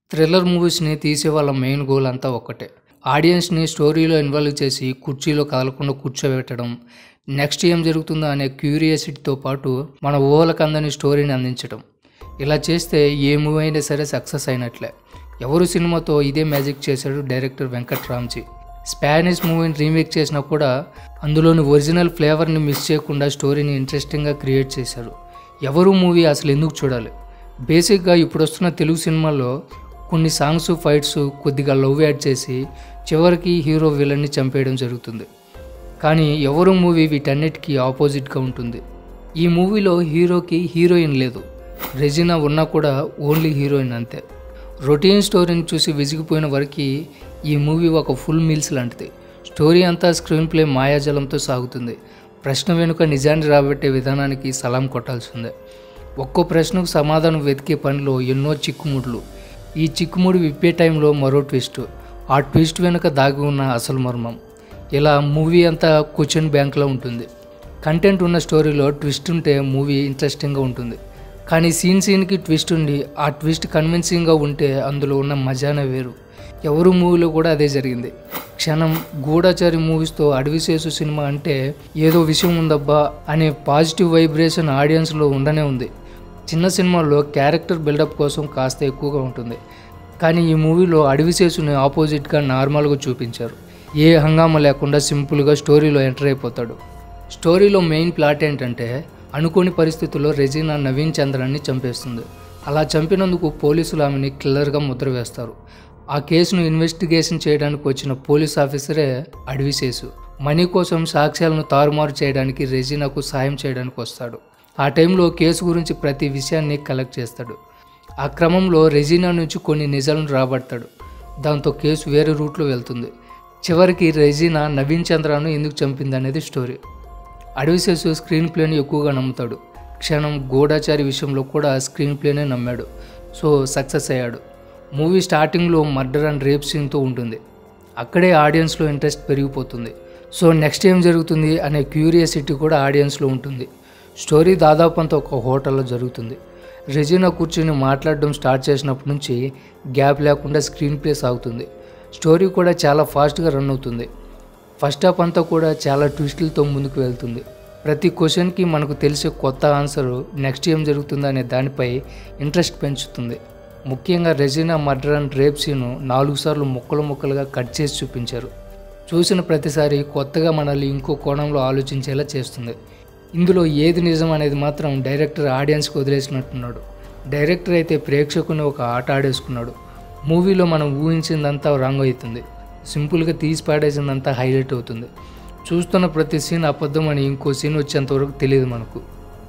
thriller మూవీస్ని తీసే వాళ్ళ main goal అంతా ఒక్కటే ఆడియన్స్ని స్టోరీలో ఇన్వాల్వ్ చేసి కుర్చీలో కదలకుండా కూర్చోబెట్టడం నెక్స్ట్ ఏం జరుగుతుందో అనే క్యూరియాసిటీతో పాటు మన ఊహలకు అందని స్టోరీని అందించడం ఇలా చేస్తే ఏ మూవీ అయినా సరే సక్సెస్ అయినట్లే ఎవరు సినిమాతో ఇదే మ్యాజిక్ చేశాడు డైరెక్టర్ వెంకట్ రామ్జీ స్పానిష్ మూవీని రీమేక్ చేసినా కూడా అందులోని ఒరిజినల్ ఫ్లేవర్ని మిస్ చేయకుండా స్టోరీని ఇంట్రెస్టింగ్గా క్రియేట్ చేశారు ఎవరు మూవీ అసలు ఎందుకు చూడాలి బేసిక్గా ఇప్పుడు వస్తున్న తెలుగు సినిమాల్లో కొన్ని సాంగ్స్ ఫైట్స్ కొద్దిగా లవ్ యాడ్ చేసి చివరికి హీరో విలన్ని చంపేయడం జరుగుతుంది కానీ ఎవరు మూవీ వీటన్నిటికీ ఆపోజిట్గా ఉంటుంది ఈ మూవీలో హీరోకి హీరోయిన్ లేదు రెజినా ఉన్నా కూడా ఓన్లీ హీరోయిన్ అంతే రొటీన్ స్టోరీని చూసి విసిగిపోయిన వరకు ఈ మూవీ ఒక ఫుల్ మీల్స్ లాంటిది స్టోరీ అంతా స్క్రీన్ ప్లే మాయాజలంతో సాగుతుంది ప్రశ్న వెనుక నిజాన్ని రాబట్టే విధానానికి సలాం కొట్టాల్సిందే ఒక్కో ప్రశ్నకు సమాధానం వెతికే పనిలో ఎన్నో చిక్కుముడులు ఈ చిక్కుముడి విప్పే టైంలో మరో ట్విస్ట్ ఆ ట్విస్ట్ వెనుక దాగి ఉన్న అసలు మర్మం ఇలా మూవీ అంతా క్వశ్చన్ బ్యాంక్లో ఉంటుంది కంటెంట్ ఉన్న స్టోరీలో ట్విస్ట్ ఉంటే మూవీ ఇంట్రెస్టింగ్గా ఉంటుంది కానీ సీన్ సీన్కి ట్విస్ట్ ఉండి ఆ ట్విస్ట్ కన్విన్సింగ్గా ఉంటే అందులో ఉన్న మజానే వేరు ఎవరు మూవీలో కూడా అదే జరిగింది క్షణం గూఢాచారి మూవీస్తో అడవిశేషు సినిమా అంటే ఏదో విషయం ఉందబ్బా అనే పాజిటివ్ వైబ్రేషన్ ఆడియన్స్లో ఉండనే ఉంది చిన్న సినిమాల్లో క్యారెక్టర్ బిల్డప్ కోసం కాస్త ఎక్కువగా ఉంటుంది కానీ ఈ మూవీలో అడవిశేషుని ఆపోజిట్గా నార్మల్గా చూపించారు ఏ హంగామా లేకుండా సింపుల్గా స్టోరీలో ఎంటర్ అయిపోతాడు స్టోరీలో మెయిన్ ప్లాట్ ఏంటంటే అనుకోని పరిస్థితుల్లో రెజీనా నవీన్ చంద్రాన్ని చంపేస్తుంది అలా చంపినందుకు పోలీసులు ఆమెని కిల్లర్గా ముద్ర వేస్తారు ఆ కేసును ఇన్వెస్టిగేషన్ చేయడానికి వచ్చిన పోలీస్ ఆఫీసరే అడవిశేషు మనీ కోసం సాక్ష్యాలను తారుమారు చేయడానికి రెజీనాకు సాయం చేయడానికి వస్తాడు ఆ టైంలో కేసు గురించి ప్రతి విషయాన్ని కలెక్ట్ చేస్తాడు ఆ క్రమంలో రెజీనా నుంచి కొన్ని నిజాలను రాబడతాడు దాంతో కేసు వేరే రూట్లో వెళ్తుంది చివరికి రెజీనా నవీన్ చంద్రాను ఎందుకు చంపింది అనేది స్టోరీ అడవిశేషు స్క్రీన్ ప్లేని ఎక్కువగా నమ్ముతాడు క్షణం గూఢాచారి విషయంలో కూడా స్క్రీన్ ప్లేనే నమ్మాడు సో సక్సెస్ అయ్యాడు మూవీ స్టార్టింగ్లో మర్డర్ అండ్ రేప్ సీన్తో ఉంటుంది అక్కడే ఆడియన్స్లో ఇంట్రెస్ట్ పెరిగిపోతుంది సో నెక్స్ట్ ఏం జరుగుతుంది అనే క్యూరియాసిటీ కూడా ఆడియన్స్లో ఉంటుంది స్టోరీ దాదాపు అంతా ఒక హోటల్లో జరుగుతుంది రెజినా కూర్చుని మాట్లాడడం స్టార్ట్ చేసినప్పటి నుంచి గ్యాప్ లేకుండా స్క్రీన్ ప్లే సాగుతుంది స్టోరీ కూడా చాలా ఫాస్ట్గా రన్ అవుతుంది ఫస్ట్ హాఫ్ అంతా కూడా చాలా ట్విస్టులతో ముందుకు వెళ్తుంది ప్రతి క్వశ్చన్కి మనకు తెలిసే కొత్త ఆన్సర్ నెక్స్ట్ ఏం జరుగుతుందో అనే దానిపై ఇంట్రెస్ట్ పెంచుతుంది ముఖ్యంగా Regina murder and rape scene నాలుగు సార్లు ముక్కలు ముక్కలుగా కట్ చేసి చూపించారు చూసిన ప్రతిసారి కొత్తగా మనల్ని ఇంకో కోణంలో ఆలోచించేలా చేస్తుంది ఇందులో ఏది నిజం అనేది మాత్రం డైరెక్టర్ ఆడియన్స్కి వదిలేసినట్టున్నాడు డైరెక్టర్ అయితే ప్రేక్షకుని ఒక ఆట ఆడేసుకున్నాడు మూవీలో మనం ఊహించిందంతా రాంగ్ అవుతుంది సింపుల్గా తీసి పాడేసిందంతా హైలైట్ అవుతుంది చూస్తున్న ప్రతి సీన్ అబద్ధం అని ఇంకో సీన్ వచ్చేంత వరకు తెలియదు మనకు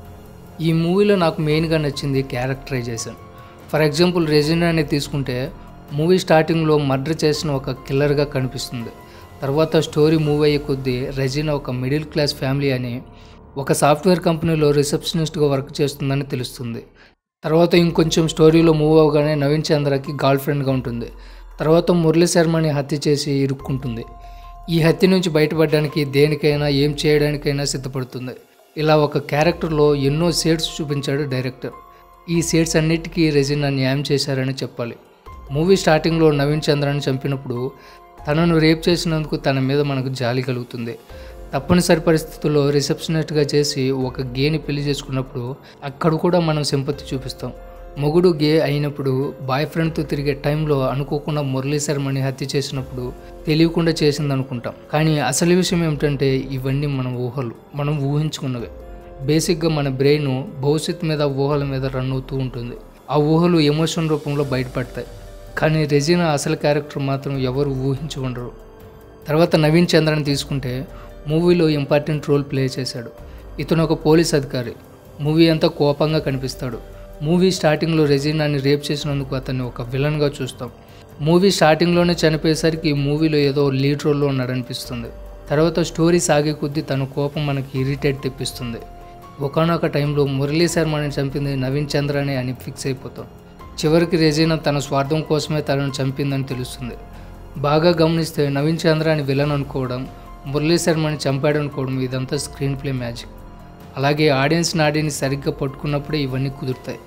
ఈ మూవీలో నాకు మెయిన్గా నచ్చింది క్యారెక్టరైజేషన్ ఫర్ ఎగ్జాంపుల్ రెజినాని తీసుకుంటే మూవీ స్టార్టింగ్లో మర్డర్ చేసిన ఒక కిల్లర్గా కనిపిస్తుంది తర్వాత స్టోరీ మూవ్ అయ్యే కొద్దీ రెజినా ఒక మిడిల్ క్లాస్ ఫ్యామిలీ అని ఒక సాఫ్ట్వేర్ కంపెనీలో రిసెప్షనిస్ట్గా వర్క్ చేస్తుందని తెలుస్తుంది తర్వాత ఇంకొంచెం స్టోరీలో మూవ్ అవగానే నవీన్ చంద్రకి గర్ల్ ఫ్రెండ్గా ఉంటుంది తర్వాత మురళీ శర్మని హత్య చేసి ఇరుక్కుంటుంది ఈ హత్య నుంచి బయటపడడానికి దేనికైనా ఏం చేయడానికైనా సిద్ధపడుతుంది ఇలా ఒక క్యారెక్టర్లో ఎన్నో షేడ్స్ చూపించాడు డైరెక్టర్ ఈ షేడ్స్ అన్నిటికీ రెజినా న్యాయం చేశారని చెప్పాలి మూవీ స్టార్టింగ్లో నవీన్ చంద్రని చంపినప్పుడు తనను రేప్ చేసినందుకు తన మీద మనకు జాలి కలుగుతుంది తప్పనిసరి పరిస్థితుల్లో రిసెప్షనిస్ట్గా చేసి ఒక గేని పెళ్లి చేసుకున్నప్పుడు అక్కడ కూడా మనం సింపతి చూపిస్తాం మొగుడు గే అయినప్పుడు బాయ్ ఫ్రెండ్తో తిరిగే టైంలో అనుకోకుండా మురళీ శర్మని హత్య చేసినప్పుడు తెలియకుండా చేసింది అనుకుంటాం కానీ అసలు విషయం ఏమిటంటే ఇవన్నీ మన ఊహలు మనం ఊహించుకున్నవే బేసిక్గా మన బ్రెయిన్ భవిష్యత్తు మీద ఊహల మీద రన్ అవుతూ ఉంటుంది ఆ ఊహలు ఎమోషన్ రూపంలో బయటపడతాయి కానీ రెజినా అసలు క్యారెక్టర్ మాత్రం ఎవరు ఊహించి ఉండరు తర్వాత నవీన్ చంద్రని తీసుకుంటే మూవీలో ఇంపార్టెంట్ రోల్ ప్లే చేశాడు ఇతను ఒక పోలీస్ అధికారి మూవీ అంతా కోపంగా కనిపిస్తాడు మూవీ స్టార్టింగ్లో రెజినాని రేప్ చేసినందుకు అతన్ని ఒక విలన్గా చూస్తాం మూవీ స్టార్టింగ్లోనే చనిపోయేసరికి మూవీలో ఏదో లీడ్ రోల్లో ఉన్నాడనిపిస్తుంది తర్వాత స్టోరీ సాగే కొద్దీ తన కోపం మనకి ఇరిటేట్ తెప్పిస్తుంది ఒకనొక టైంలో మురళీ శర్మని చంపింది నవీన్ చంద్రని అని ఫిక్స్ అయిపోతాం చివరికి రెజీనా తన స్వార్థం కోసమే తనను చంపిందని తెలుస్తుంది బాగా గమనిస్తే నవీన్ చంద్ర అని విలన్ అనుకోవడం మురళీ శర్మని చంపాడనుకోవడం ఇదంతా స్క్రీన్ ప్లే మ్యాజిక్ అలాగే ఆడియన్స్ నాడిని సరిగ్గా పట్టుకున్నప్పుడే ఇవన్నీ కుదురుతాయి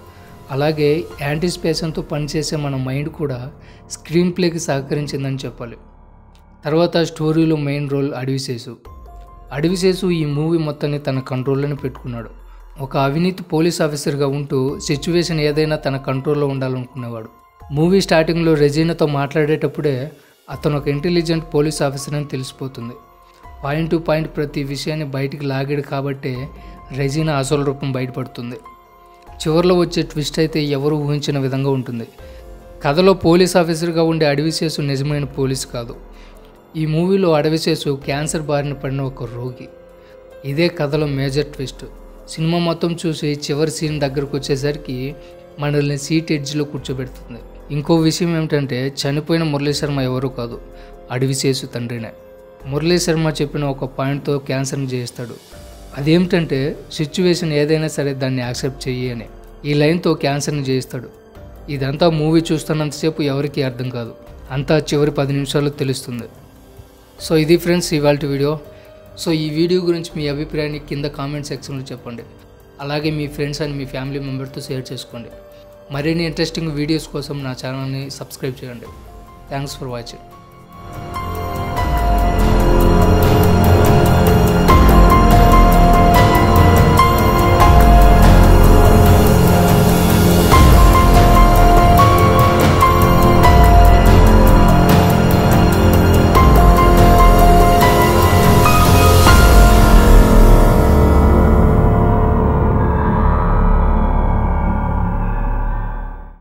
అలాగే యాంటిసిపేషన్తో పనిచేసే మన మైండ్ కూడా స్క్రీన్ ప్లేకి సహకరించిందని చెప్పాలి తర్వాత స్టోరీలో మెయిన్ రోల్ అడవిశేషు అడవిశేషు ఈ మూవీ మొత్తాన్ని తన కంట్రోల్లోనే పెట్టుకున్నాడు ఒక అవినీతి పోలీస్ ఆఫీసర్గా ఉంటూ సిచ్యువేషన్ ఏదైనా తన కంట్రోల్లో ఉండాలనుకునేవాడు మూవీ స్టార్టింగ్లో రెజీనాతో మాట్లాడేటప్పుడే అతను ఒక ఇంటెలిజెంట్ పోలీస్ ఆఫీసర్ అని తెలిసిపోతుంది పాయింట్ టు పాయింట్ ప్రతి విషయాన్ని బయటికి లాగాడు కాబట్టే రెజీనా అసలు రూపం బయటపడుతుంది చివరిలో వచ్చే ట్విస్ట్ అయితే ఎవరు ఊహించిన విధంగా ఉంటుంది కథలో పోలీస్ ఆఫీసర్గా ఉండే అడవిశేషు నిజమైన పోలీస్ కాదు ఈ మూవీలో అడవిశేషు క్యాన్సర్ బారిన పడిన ఒక రోగి ఇదే కథలో మేజర్ ట్విస్ట్ సినిమా మొత్తం చూసి చివరి సీన్ దగ్గరకు వచ్చేసరికి మనల్ని సీట్ ఎడ్జ్లో కూర్చోబెడుతుంది ఇంకో విషయం ఏమిటంటే చనిపోయిన మురళీ శర్మ ఎవరు కాదు అడవిశేషు తండ్రినే మురళీ శర్మ చెప్పిన ఒక పాయింట్తో క్యాన్సర్ని జయిస్తాడు అదేమిటంటే సిచ్యువేషన్ ఏదైనా సరే దాన్ని యాక్సెప్ట్ చెయ్యి అని ఈ లైన్తో క్యాన్సర్ని జయిస్తాడు ఇదంతా మూవీ చూస్తున్నంతసేపు ఎవరికీ అర్థం కాదు అంతా చివరి పది నిమిషాల్లో తెలుస్తుంది సో ఇది ఫ్రెండ్స్ ఇవాళ వీడియో సో ఈ వీడియో గురించి మీ అభిప్రాయాన్ని కింద కామెంట్ సెక్షన్లో చెప్పండి అలాగే మీ ఫ్రెండ్స్ అండ్ మీ ఫ్యామిలీ మెంబర్తో షేర్ చేసుకోండి మరిన్ని ఇంట్రెస్టింగ్ వీడియోస్ కోసం నా ఛానల్ని సబ్స్క్రైబ్ చేయండి థ్యాంక్స్ ఫర్ వాచింగ్